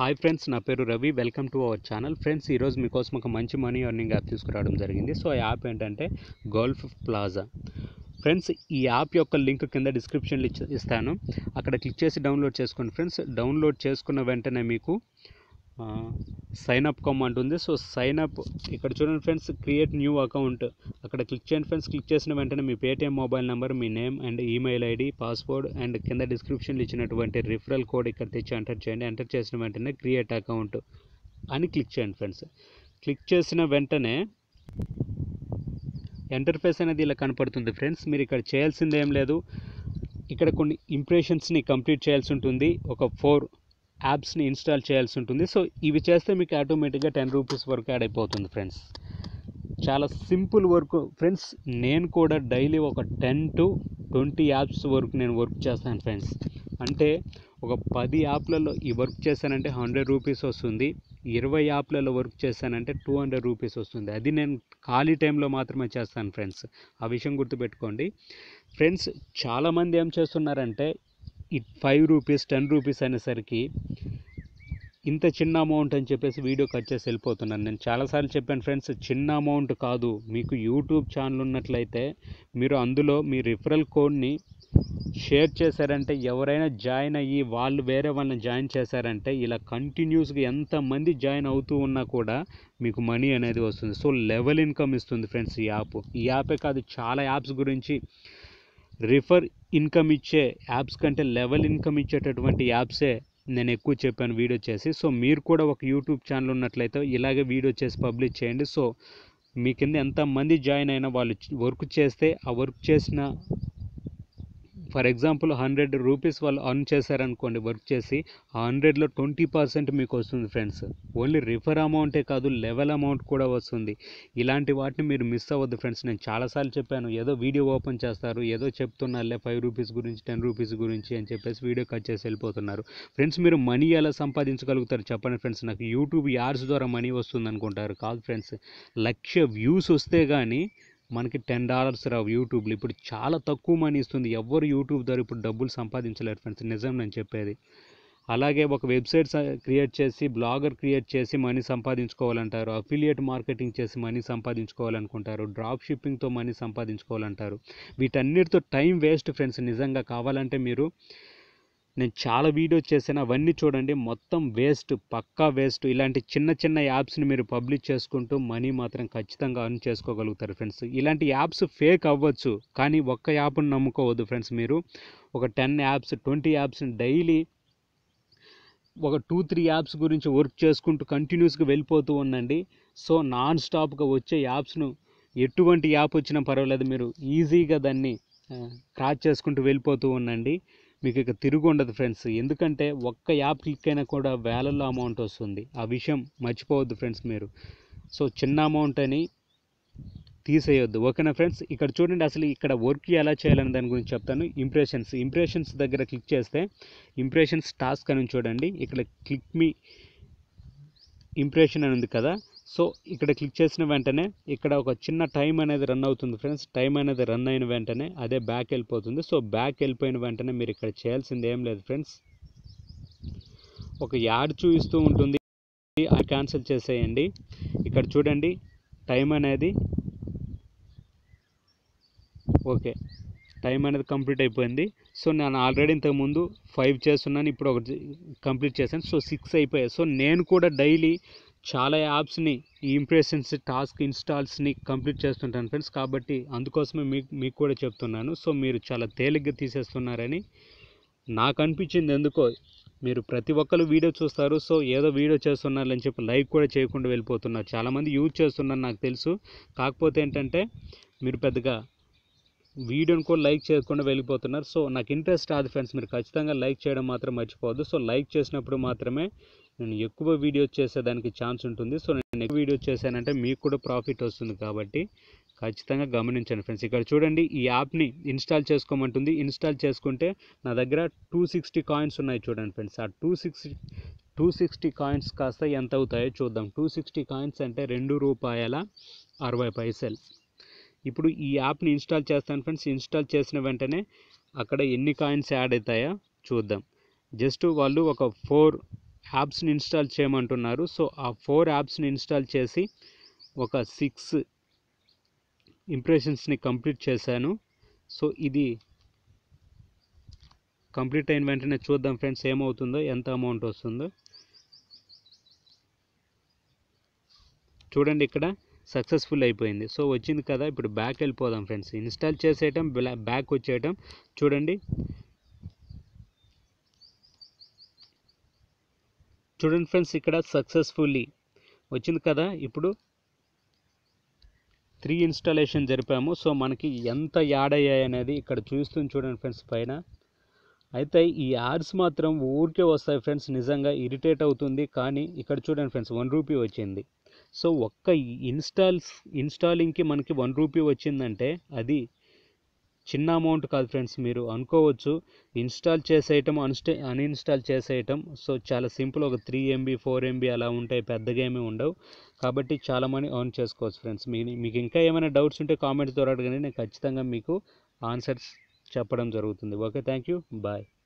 hi friends నా పేరు Ravi welcome to our channel friends ఈరోజు మీకోసం ఒక మంచి మనీ ఎర్నింగ్ యాప్ తీసుకురావడం జరిగింది సో ఆ యాప్ ఏంటంటే గోల్ఫ్ ప్లాజా ఫ్రెండ్స్ ఈ యాప్ యొక్క లింక్ కింద డిస్క్రిప్షన్లో ఇచ్చ- ఇస్తాను అక్కడ క్లిక్ చేసి డౌన్లోడ్ చేసుకోండి ఫ్రెండ్స్ డౌన్లోడ్ చేసుకున్న వెంటనే మీకు సైన్ అప్ కమ్ అంటుంది సో సైన్ అప్ ఇక్కడ చూడండి ఫ్రెండ్స్ క్రియేట్ న్యూ అకౌంట్ అక్కడ క్లిక్ చేయండి ఫ్రెండ్స్ క్లిక్ చేసిన వెంటనే మీ పేటిఎం మొబైల్ నెంబర్ మీ name and email ID password and కింద డిస్క్రిప్షన్లో ఇచ్చినటువంటి రిఫరల్ కోడ్ ఇక్కడ తెచ్చి ఎంటర్ చేయండి ఎంటర్ చేసిన వెంటనే క్రియేట్ అకౌంట్ అని క్లిక్ చేయండి ఫ్రెండ్స్ క్లిక్ చేసిన వెంటనే ఇంటర్ఫేస్ అనేది ఇలా కనపడుతుంది ఫ్రెండ్స్ మీరు ఇక్కడ చేయాల్సింది ఏం లేదు ఇక్కడ కొన్ని ఇంప్రెషన్స్ని కంప్లీట్ చేయాల్సి ఉంటుంది ఒక ఫోర్ యాప్స్ని ఇన్స్టాల్ చేయాల్సి ఉంటుంది సో ఇవి చేస్తే మీకు ఆటోమేటిక్గా టెన్ రూపీస్ వరకు యాడ్ అయిపోతుంది ఫ్రెండ్స్ చాలా సింపుల్ వర్క్ ఫ్రెండ్స్ నేను కూడా డైలీ ఒక టెన్ టు ట్వంటీ యాప్స్ వరకు నేను వర్క్ చేస్తాను ఫ్రెండ్స్ అంటే ఒక పది యాప్లలో ఈ వర్క్ చేశానంటే హండ్రెడ్ రూపీస్ వస్తుంది ఇరవై యాప్లలో వర్క్ చేశానంటే టూ హండ్రెడ్ రూపీస్ వస్తుంది అది నేను ఖాళీ టైంలో మాత్రమే చేస్తాను ఫ్రెండ్స్ ఆ విషయం గుర్తుపెట్టుకోండి ఫ్రెండ్స్ చాలామంది ఏం చేస్తున్నారంటే ఈ ఫైవ్ రూపీస్ టెన్ రూపీస్ అనేసరికి ఇంత చిన్న అమౌంట్ అని చెప్పేసి వీడియో కట్ చేసి వెళ్ళిపోతున్నాను నేను చాలాసార్లు చెప్పాను ఫ్రెండ్స్ చిన్న అమౌంట్ కాదు మీకు యూట్యూబ్ ఛానల్ ఉన్నట్లయితే మీరు అందులో మీ రిఫరల్ కోడ్ని షేర్ చేశారంటే ఎవరైనా జాయిన్ అయ్యి వాళ్ళు వేరే వాళ్ళని జాయిన్ చేశారంటే ఇలా కంటిన్యూస్గా ఎంతమంది జాయిన్ అవుతూ ఉన్నా కూడా మీకు మనీ అనేది వస్తుంది సో లెవెల్ ఇన్కమ్ ఇస్తుంది ఫ్రెండ్స్ ఈ యాప్ ఈ యాపే కాదు చాలా యాప్స్ గురించి రిఫర్ ఇన్కమ్ ఇచ్చే యాప్స్ కంటే లెవెల్ ఇన్కమ్ ఇచ్చేటటువంటి యాప్సే నేను ఎక్కువ చెప్పాను వీడియో చేసి సో మీరు కూడా ఒక యూట్యూబ్ ఛానల్ ఉన్నట్లయితే ఇలాగే వీడియో చేసి పబ్లిష్ చేయండి సో మీ కింద ఎంతమంది జాయిన్ అయినా వాళ్ళు వర్క్ చేస్తే ఆ వర్క్ చేసిన ఫర్ ఎగ్జాంపుల్ హండ్రెడ్ రూపీస్ వాళ్ళు అర్న్ చేశారనుకోండి వర్క్ చేసి ఆ హండ్రెడ్లో ట్వంటీ పర్సెంట్ మీకు వస్తుంది ఫ్రెండ్స్ ఓన్లీ రిఫర్ అమౌంటే కాదు లెవెల్ అమౌంట్ కూడా వస్తుంది ఇలాంటి వాటిని మీరు మిస్ అవ్వద్దు ఫ్రెండ్స్ నేను చాలాసార్లు చెప్పాను ఏదో వీడియో ఓపెన్ చేస్తారు ఏదో చెప్తున్నారులే ఫైవ్ రూపీస్ గురించి టెన్ రూపీస్ గురించి అని చెప్పేసి వీడియో కట్ చేసి వెళ్ళిపోతున్నారు ఫ్రెండ్స్ మీరు మనీ ఎలా సంపాదించగలుగుతారు చెప్పండి ఫ్రెండ్స్ నాకు యూట్యూబ్ యాడ్స్ ద్వారా మనీ వస్తుంది అనుకుంటారు కాదు ఫ్రెండ్స్ లక్ష వ్యూస్ వస్తే కానీ మనకి టెన్ డాలర్స్ రావు యూట్యూబ్లో ఇప్పుడు చాలా తక్కువ మనీ ఇస్తుంది ఎవరు యూట్యూబ్ ద్వారా ఇప్పుడు డబ్బులు సంపాదించలేరు ఫ్రెండ్స్ నిజం నేను చెప్పేది అలాగే ఒక వెబ్సైట్ క్రియేట్ చేసి బ్లాగర్ క్రియేట్ చేసి మనీ సంపాదించుకోవాలంటారు అఫిలియేట్ మార్కెటింగ్ చేసి మనీ సంపాదించుకోవాలనుకుంటారు డ్రాప్ షిప్పింగ్తో మనీ సంపాదించుకోవాలంటారు వీటన్నిటితో టైం వేస్ట్ ఫ్రెండ్స్ నిజంగా కావాలంటే మీరు నేను చాలా వీడియోస్ చేశాను అవన్నీ చూడండి మొత్తం వేస్ట్ పక్కా వేస్ట్ ఇలాంటి చిన్న చిన్న యాప్స్ని మీరు పబ్లిష్ చేసుకుంటూ మనీ మాత్రం ఖచ్చితంగా అర్న్ చేసుకోగలుగుతారు ఫ్రెండ్స్ ఇలాంటి యాప్స్ ఫేక్ అవ్వచ్చు కానీ ఒక్క యాప్ని నమ్ముకోవద్దు ఫ్రెండ్స్ మీరు ఒక టెన్ యాప్స్ ట్వంటీ యాప్స్ని డైలీ ఒక టూ త్రీ యాప్స్ గురించి వర్క్ చేసుకుంటూ కంటిన్యూస్గా వెళ్ళిపోతూ ఉండండి సో నాన్ స్టాప్గా వచ్చే యాప్స్ను ఎటువంటి యాప్ వచ్చినా పర్వాలేదు మీరు ఈజీగా దాన్ని క్రాచ్ చేసుకుంటూ వెళ్ళిపోతూ ఉండండి మీకు ఇక తిరుగు ఉండదు ఫ్రెండ్స్ ఎందుకంటే ఒక్క యాప్ క్లిక్ అయినా కూడా వేలల్లో అమౌంట్ వస్తుంది ఆ విషయం మర్చిపోవద్దు ఫ్రెండ్స్ మీరు సో చిన్న అమౌంట్ అని తీసేయొద్దు ఓకేనా ఫ్రెండ్స్ ఇక్కడ చూడండి అసలు ఇక్కడ వర్క్ ఎలా చేయాలని దాని గురించి చెప్తాను ఇంప్రెషన్స్ ఇంప్రెషన్స్ దగ్గర క్లిక్ చేస్తే ఇంప్రెషన్స్ టాస్క్ అని చూడండి ఇక్కడ క్లిక్ మీ ఇంప్రెషన్ అని ఉంది కదా సో ఇక్కడ క్లిక్ చేసిన వెంటనే ఇక్కడ ఒక చిన్న టైం అనేది రన్ అవుతుంది ఫ్రెండ్స్ టైం అనేది రన్ అయిన వెంటనే అదే బ్యాక్ వెళ్ళిపోతుంది సో బ్యాక్ వెళ్ళిపోయిన వెంటనే మీరు ఇక్కడ చేయాల్సింది ఏం లేదు ఫ్రెండ్స్ ఒక యాడ్ చూపిస్తూ ఉంటుంది అది క్యాన్సిల్ చేసేయండి ఇక్కడ చూడండి టైం అనేది ఓకే టైం అనేది కంప్లీట్ అయిపోయింది సో నేను ఆల్రెడీ ఇంతకుముందు ఫైవ్ చేస్తున్నాను ఇప్పుడు ఒకటి కంప్లీట్ చేశాను సో సిక్స్ అయిపోయాయి సో నేను కూడా డైలీ చాలా యాప్స్ని ఈ ఇంప్రెషన్స్ టాస్క్ ఇన్స్టాల్స్ని కంప్లీట్ చేస్తుంటాను ఫ్రెండ్స్ కాబట్టి అందుకోసమే మీకు మీకు కూడా చెప్తున్నాను సో మీరు చాలా తేలిగ్గా తీసేస్తున్నారని నాకు అనిపించింది ఎందుకో మీరు ప్రతి ఒక్కరు వీడియో చూస్తారు సో ఏదో వీడియో చేస్తున్నారు అని చెప్పి లైక్ కూడా చేయకుండా వెళ్ళిపోతున్నారు చాలామంది యూజ్ చేస్తున్నారు నాకు తెలుసు కాకపోతే ఏంటంటే మీరు పెద్దగా వీడియోని కూడా లైక్ చేయకుండా వెళ్ళిపోతున్నారు సో నాకు ఇంట్రెస్ట్ రాదు ఫ్రెండ్స్ మీరు ఖచ్చితంగా లైక్ చేయడం మాత్రం మర్చిపోవద్దు సో లైక్ చేసినప్పుడు మాత్రమే నేను ఎక్కువ వీడియోస్ చేసేదానికి ఛాన్స్ ఉంటుంది సో నేను ఎక్కువ వీడియోస్ చేశానంటే మీకు కూడా ప్రాఫిట్ వస్తుంది కాబట్టి ఖచ్చితంగా గమనించండి ఫ్రెండ్స్ ఇక్కడ చూడండి ఈ యాప్ని ఇన్స్టాల్ చేసుకోమంటుంది ఇన్స్టాల్ చేసుకుంటే నా దగ్గర టూ సిక్స్టీ కాయిన్స్ ఉన్నాయి చూడండి ఫ్రెండ్స్ ఆ two sixty two sixty coins కాస్త ఎంత అవుతాయో చూద్దాం టూ సిక్స్టీ కాయిన్స్ అంటే రెండు రూపాయల అరవై పైసలు ఇప్పుడు ఈ యాప్ని ఇన్స్టాల్ చేస్తాను ఫ్రెండ్స్ ఇన్స్టాల్ చేసిన వెంటనే అక్కడ ఎన్ని కాయిన్స్ యాడ్ అవుతాయో చూద్దాం జస్ట్ వాళ్ళు ఒక ఫోర్ యాప్స్ని ఇన్స్టాల్ చేయమంటున్నారు సో ఆ ఫోర్ యాప్స్ని ఇన్స్టాల్ చేసి ఒక సిక్స్ ఇంప్రెషన్స్ని కంప్లీట్ చేశాను సో ఇది కంప్లీట్ అయిన వెంటనే చూద్దాం ఫ్రెండ్స్ ఏమవుతుందో ఎంత అమౌంట్ వస్తుందో చూడండి ఇక్కడ సక్సెస్ఫుల్ అయిపోయింది సో వచ్చింది కదా ఇప్పుడు బ్యాక్ వెళ్ళిపోదాం ఫ్రెండ్స్ ఇన్స్టాల్ చేసేయటం బ్యాక్ వచ్చేయటం చూడండి చూడండి ఫ్రెండ్స్ ఇక్కడ సక్సెస్ఫుల్లీ వచ్చింది కదా ఇప్పుడు త్రీ ఇన్స్టాలేషన్ జరిపాము సో మనకి ఎంత యాడ్ అయ్యాయి అనేది ఇక్కడ చూస్తుంది చూడండి ఫ్రెండ్స్ పైన అయితే ఈ యాడ్స్ మాత్రం ఊరికే వస్తాయి ఫ్రెండ్స్ నిజంగా ఇరిటేట్ అవుతుంది కానీ ఇక్కడ చూడండి ఫ్రెండ్స్ వన్ రూపీ వచ్చింది సో ఒక్క ఇన్స్టాల్స్ ఇన్స్టాలింగ్కి మనకి వన్ రూపీ వచ్చిందంటే అది చిన్న అమౌంట్ కాదు ఫ్రెండ్స్ మీరు అనుకోవచ్చు ఇన్స్టాల్ చేసేయటం అన్స్టే అన్ఇన్స్టాల్ చేసేయటం సో చాలా సింపుల్ ఒక త్రీ ఎంబీ ఫోర్ ఎంబీ అలా ఉంటాయి పెద్దగా ఏమీ ఉండవు కాబట్టి చాలా మనీ ఆన్ చేసుకోవచ్చు ఫ్రెండ్స్ మీ మీకు ఇంకా ఏమైనా డౌట్స్ ఉంటే కామెంట్స్ ద్వారా అడగండి నేను ఖచ్చితంగా మీకు ఆన్సర్స్ చెప్పడం జరుగుతుంది ఓకే థ్యాంక్ యూ బాయ్